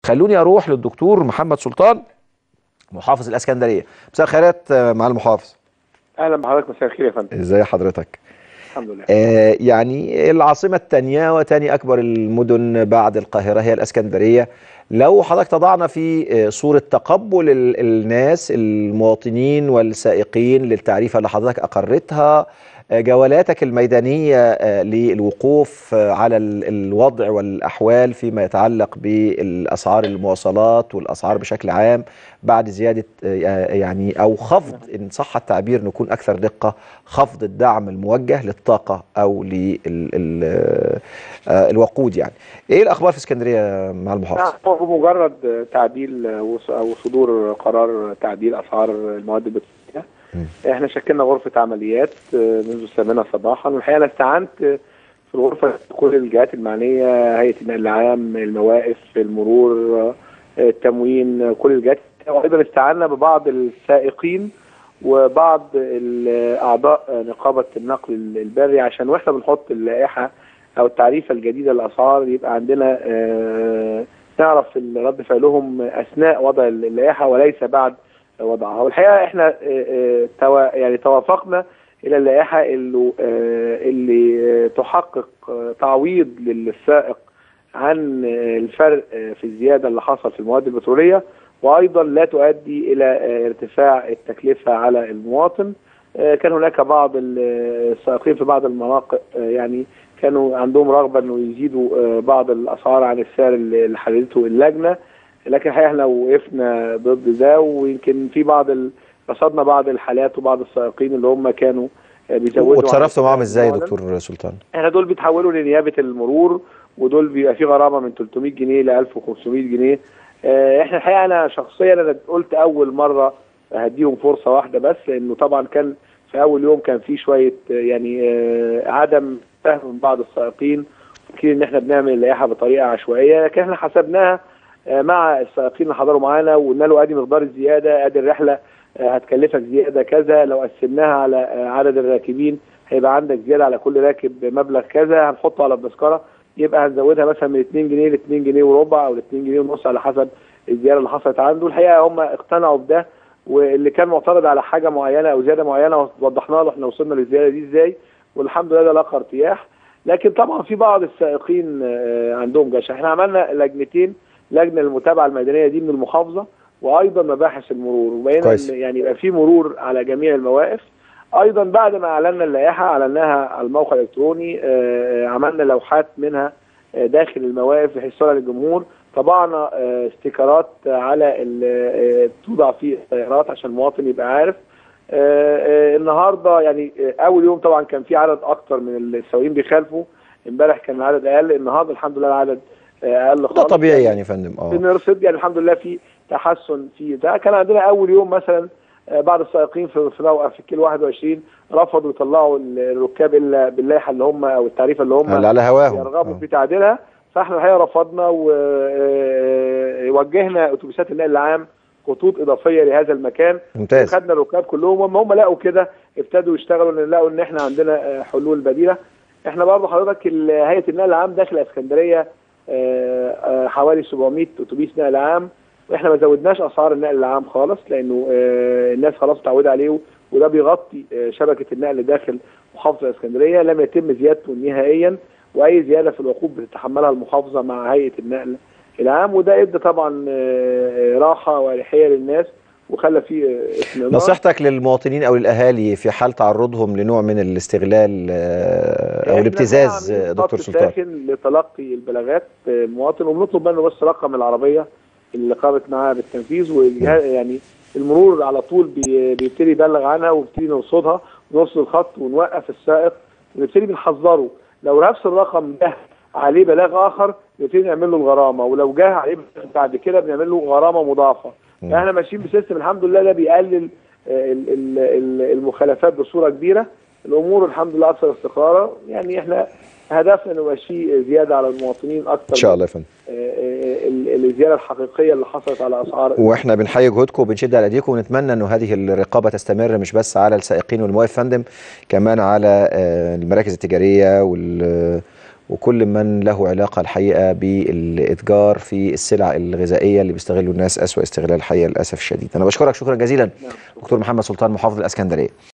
خلوني اروح للدكتور محمد سلطان محافظ الاسكندريه مساء الخيرات آه، مع المحافظ اهلا بحضرتك مساء الخير يا فندم ازي حضرتك الحمد لله آه يعني العاصمه الثانيه وثاني اكبر المدن بعد القاهره هي الاسكندريه لو حضرتك تضعنا في آه، صوره تقبل ال- الناس المواطنين والسائقين للتعريفه اللي حضرتك اقرتها آه، جولاتك الميدانيه آه، للوقوف آه، على ال- الوضع والاحوال فيما يتعلق بالاسعار المواصلات والاسعار بشكل عام بعد زياده آه، يعني او خفض ان صح التعبير نكون اكثر دقه خفض الدعم الموجه للطاقه او للوقود يعني ايه الاخبار في اسكندريه مع المحافظ هو بمجرد تعديل وص- او صدور قرار تعديل اسعار المواد البتروليه احنا شكلنا غرفه عمليات منذ الثامنه صباحا والحقيقه انا استعنت في الغرفه كل الجهات المعنيه هيئه النقل العام المواقف المرور التموين كل الجهات وايضا استعنا ببعض السائقين وبعض ال- اعضاء نقابه النقل البري عشان واحنا بنحط اللائحه او التعريفه الجديده للاسعار يبقى عندنا آه، نعرف رد فعلهم اثناء وضع اللائحه وليس بعد وضعها والحقيقه احنا آه، آه، توا- يعني توافقنا الى اللائحه اللي آه، اللي آه، تحقق آه، تعويض للسائق عن آه، الفرق آه، في الزياده اللي حصل في المواد البتروليه وايضا لا تؤدي الى آه، ارتفاع التكلفه على المواطن آه، كان هناك بعض ال- السائقين في بعض المناطق آه، يعني كانوا عندهم رغبه انه يزيدوا آه، بعض الاسعار عن السعر اللي اللي حددته اللجنه لكن الحقيقه احنا وقفنا ضد ده ويمكن في بعض ال... رصدنا بعض الحالات وبعض السائقين اللي هم كانوا آه، بيزودوا عن وتصرفتوا معاهم ازاي يا المعلن. دكتور سلطان احنا دول بيتحولوا لنيابه المرور ودول بيبقى في غرامه من 300 جنيه ل 1500 جنيه اه، احنا الحقيقه انا شخصيا انا قلت اول مره هديهم فرصه واحده بس لانه طبعا كان في اول يوم كان في شويه اه، يعني اه، عدم فهم من بعض السائقين فاكرين ان احنا بنعمل اللائحه بطريقه عشوائيه لكن احنا حسبناها اه، مع السائقين اللي حضروا معانا وقلنا له ادي مقدار الزياده ادي الرحله اه، هتكلفك زياده كذا لو قسمناها على اه، عدد الراكبين هيبقى عندك زياده على كل راكب مبلغ كذا هنحطه على التذكره يبقى هنزودها مثلا من 2 جنيه ل 2 جنيه وربع او ل 2 جنيه ونص على حسب الزياده اللي حصلت عنده الحقيقه هم اقتنعوا بده واللي كان معترض على حاجه معينه او زياده معينه وضحنا له احنا وصلنا للزياده دي ازاي والحمد لله ده لقى ارتياح لكن طبعا في بعض السائقين آه، عندهم جشع احنا عملنا لجنتين لجنه للمتابعه الميدانيه دي من المحافظه وايضا مباحث المرور وبقينا كويس. إن يعني يبقى في مرور على جميع المواقف ايضا بعد ما اعلنا اللائحه اعلناها على الموقع الالكتروني آه، عملنا لوحات منها آه، داخل المواقف بحيث تصل للجمهور طبعنا آه، استيكرات على ال- آه، توضع في السيارات عشان المواطن يبقى عارف آه، آه، النهارده يعني آه، اول يوم طبعا كان في عدد اكتر من السواقين بيخالفوا امبارح كان العدد اقل النهارده الحمد لله العدد آه، اقل ده خالص طبيعي يعني يا فندم اه بنرصد يعني الحمد لله في تحسن في ده كان عندنا اول يوم مثلا آه، بعض السائقين في في موقف في الكيلو 21 رفضوا يطلعوا ال- الركاب الا باللائحه اللي هم او التعريفه اللي هم اللي على هواهم يرغبوا آه. في تعديلها فاحنا الحقيقه رفضنا ووجهنا اتوبيسات النقل العام خطوط اضافيه لهذا المكان ممتاز خدنا الركاب كلهم وما هم لقوا كده ابتدوا يشتغلوا لان لقوا ان احنا عندنا آه، حلول بديله احنا برضه حضرتك ال- هيئه النقل العام داخل اسكندريه آه، آه، حوالي 700 اتوبيس نقل عام واحنا ما زودناش اسعار النقل العام خالص لانه آه، الناس خلاص متعوده عليه وده بيغطي آه، شبكه النقل داخل محافظه اسكندريه لم يتم زيادته نهائيا واي زياده في الوقود بتتحملها المحافظه مع هيئه النقل العام وده ادى طبعا آه، آه، راحه واريحيه للناس وخلى فيه آه، اطمئنان نصيحتك للمواطنين او الاهالي في حال تعرضهم لنوع من الاستغلال آه، او إحنا الابتزاز عاملين آه، خط دكتور سلطان ساخن لتلقي البلاغات آه، المواطن وبنطلب منه بس رقم العربيه اللي قامت معاها بالتنفيذ والجهاز يعني المرور على طول بي- بيبتدي يبلغ عنها وبنبتدي نرصدها ونرصد الخط ونوقف السائق ونبتدي بنحذره لو نفس الرقم ده عليه بلاغ اخر نبتدي نعمل له الغرامه ولو جه عليه بلاغ بعد كده بنعمل له غرامه مضاعفه مم. احنا ماشيين بسيستم الحمد لله ده بيقلل آه، ال- ال- ال- المخالفات بصوره كبيره الامور الحمد لله اكثر استقرار يعني احنا هدفنا انه يبقى في زياده على المواطنين اكثر ان شاء الله يا فندم آه، آه، ال- الزياده الحقيقيه اللي حصلت على اسعار واحنا بنحيي جهودكم وبنشد على ايديكم ونتمنى انه هذه الرقابه تستمر مش بس على السائقين والمواقف فندم كمان على آه، المراكز التجاريه وال وكل من له علاقه الحقيقه بالاتجار في السلع الغذائيه اللي بيستغلوا الناس اسوء استغلال الحقيقه للاسف الشديد انا بشكرك شكرا جزيلا دكتور محمد سلطان محافظ الاسكندريه